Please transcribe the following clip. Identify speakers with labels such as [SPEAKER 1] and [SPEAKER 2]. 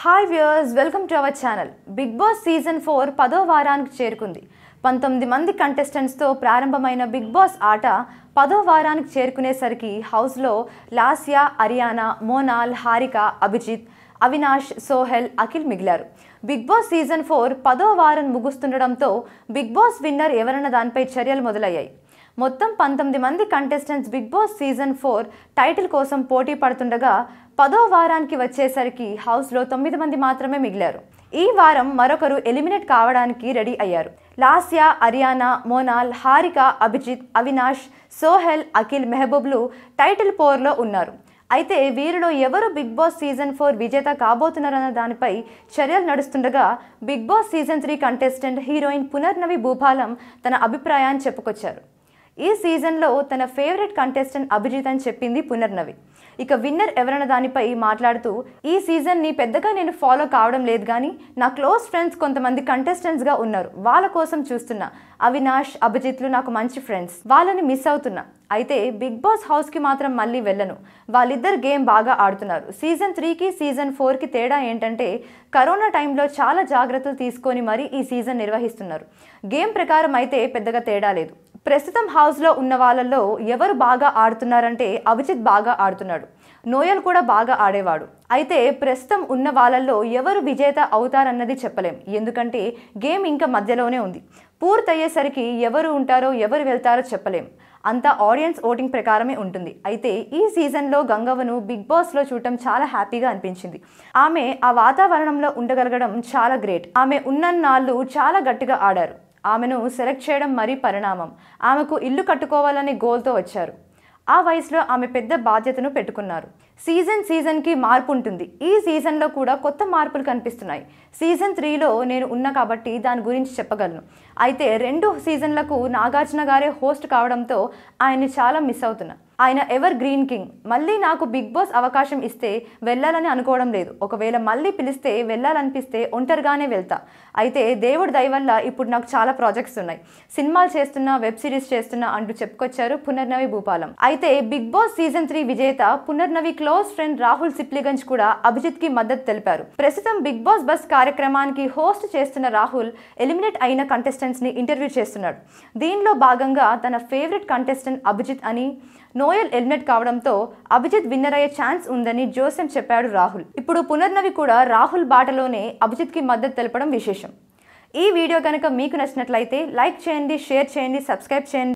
[SPEAKER 1] hi viewers welcome to our channel Big Boss season four పదో వారానికి చేరుకుంది పంతొమ్మిది మంది కంటెస్టెంట్స్తో ప్రారంభమైన బిగ్ బాస్ ఆట పదో వారానికి చేరుకునేసరికి హౌస్లో లాస్యా అరియానా మోనాల్ హారిక అభిజిత్ అవినాష్ సోహెల్ అఖిల్ మిగిలారు బిగ్ బాస్ సీజన్ ఫోర్ పదో వారం ముగుస్తుండడంతో బిగ్ బాస్ విన్నర్ ఎవరన్న దానిపై చర్యలు మొదలయ్యాయి మొత్తం పంతొమ్మిది మంది contestants Big Boss season four title కోసం పోటీ పడుతుండగా పదో వారానికి వచ్చేసరికి హౌస్లో తొమ్మిది మంది మాత్రమే మిగిలారు ఈ వారం మరొకరు ఎలిమినేట్ కావడానికి రెడీ అయ్యారు లాస్యా అరియానా మోనాల్ హారిక అభిజిత్ అవినాష్ సోహెల్ అఖిల్ మెహబూబ్లు టైటిల్ పోర్లో ఉన్నారు అయితే వీరిలో ఎవరు బిగ్ బాస్ సీజన్ ఫోర్ విజేత కాబోతున్నారన్న దానిపై చర్యలు నడుస్తుండగా Big Boss season three contestant heroine Punarnavi Bhupalam తన అభిప్రాయాన్ని చెప్పుకొచ్చారు ఈ సీజన్లో తన ఫేవరెట్ కంటెస్టెంట్ అభిజిత్ అని చెప్పింది పునర్నవి ఇక విన్నర్ ఎవరన్న దానిపై మాట్లాడుతూ ఈ సీజన్ని పెద్దగా నేను ఫాలో కావడం లేదు కానీ నా క్లోజ్ ఫ్రెండ్స్ కొంతమంది కంటెస్టెంట్స్గా ఉన్నారు వాళ్ళ కోసం చూస్తున్నా అవినాష్ అభిజిత్లు నాకు మంచి ఫ్రెండ్స్ వాళ్ళని మిస్ అవుతున్నా అయితే బిగ్ బాస్ హౌస్కి మాత్రం మళ్ళీ వెళ్ళను వాళ్ళిద్దరు గేమ్ బాగా ఆడుతున్నారు సీజన్ త్రీకి సీజన్ ఫోర్కి తేడా ఏంటంటే కరోనా టైంలో చాలా జాగ్రత్తలు తీసుకొని మరీ ఈ సీజన్ నిర్వహిస్తున్నారు గేమ్ ప్రకారం అయితే పెద్దగా తేడా లేదు ప్రస్తుతం హౌస్లో ఉన్న వాళ్ళల్లో ఎవరు బాగా ఆడుతున్నారంటే అభిజిత్ బాగా ఆడుతున్నాడు నోయల్ కూడా బాగా ఆడేవాడు అయితే ప్రస్తుతం ఉన్న వాళ్ళల్లో ఎవరు విజేత అవుతారన్నది చెప్పలేం ఎందుకంటే గేమ్ ఇంకా మధ్యలోనే ఉంది పూర్తయ్యేసరికి ఎవరు ఉంటారో ఎవరు వెళ్తారో చెప్పలేం అంతా ఆడియన్స్ ఓటింగ్ ప్రకారమే ఉంటుంది అయితే ఈ సీజన్లో గంగవ్వను బిగ్ బాస్లో చూడటం చాలా హ్యాపీగా అనిపించింది ఆమె ఆ వాతావరణంలో ఉండగలగడం చాలా గ్రేట్ ఆమె ఉన్నన్నాళ్ళు చాలా గట్టిగా ఆడారు ఆమెను సెలెక్ట్ చేయడం మరీ పరిణామం ఆమెకు ఇల్లు కట్టుకోవాలనే గోల్తో వచ్చారు ఆ వయసులో ఆమె పెద్ద బాధ్యతను పెట్టుకున్నారు సీజన్ సీజన్కి మార్పు ఉంటుంది ఈ సీజన్లో కూడా కొత్త మార్పులు కనిపిస్తున్నాయి సీజన్ త్రీలో నేను ఉన్నా కాబట్టి దాని గురించి చెప్పగలను అయితే రెండు సీజన్లకు నాగార్జున గారే హోస్ట్ కావడంతో ఆయన్ని చాలా మిస్ అవుతున్నా ఆయన ఎవర్ గ్రీన్ కింగ్ మళ్ళీ నాకు బిగ్ బాస్ అవకాశం ఇస్తే వెళ్ళాలని అనుకోవడం లేదు ఒకవేళ మళ్ళీ పిలిస్తే వెళ్ళాలనిపిస్తే ఒంటరిగానే వెళ్తా అయితే దేవుడి దయ వల్ల ఇప్పుడు నాకు చాలా ప్రాజెక్ట్స్ ఉన్నాయి సినిమాలు చేస్తున్నా వెబ్ సిరీస్ చేస్తున్నా అంటూ చెప్పుకొచ్చారు పునర్నవి భూపాలం అయితే బిగ్ బాస్ సీజన్ త్రీ విజేత పునర్నవి క్లోజ్ ఫ్రెండ్ రాహుల్ సిప్లిగంజ్ కూడా అభిజిత్ కి మద్దతు తెలిపారు ప్రస్తుతం బిగ్ బాస్ బస్ కార్యక్రమానికి హోస్ట్ చేస్తున్న రాహుల్ ఎలిమినేట్ అయిన కంటెస్టెంట్స్ ని ఇంటర్వ్యూ చేస్తున్నాడు దీనిలో భాగంగా తన ఫేవరెట్ కంటెస్టెంట్ అభిజిత్ అని నోయల్ ఎలిమినేట్ కావడంతో అభిజిత్ విన్నర్ అయ్యే ఛాన్స్ ఉందని జోసెఫ్ చెప్పాడు రాహుల్ ఇప్పుడు పునర్నవి కూడా రాహుల్ బాటలోనే అభిజిత్కి మద్దతు తెలపడం విశేషం ఈ వీడియో కనుక మీకు నచ్చినట్లయితే లైక్ చేయండి షేర్ చేయండి సబ్స్క్రైబ్ చేయండి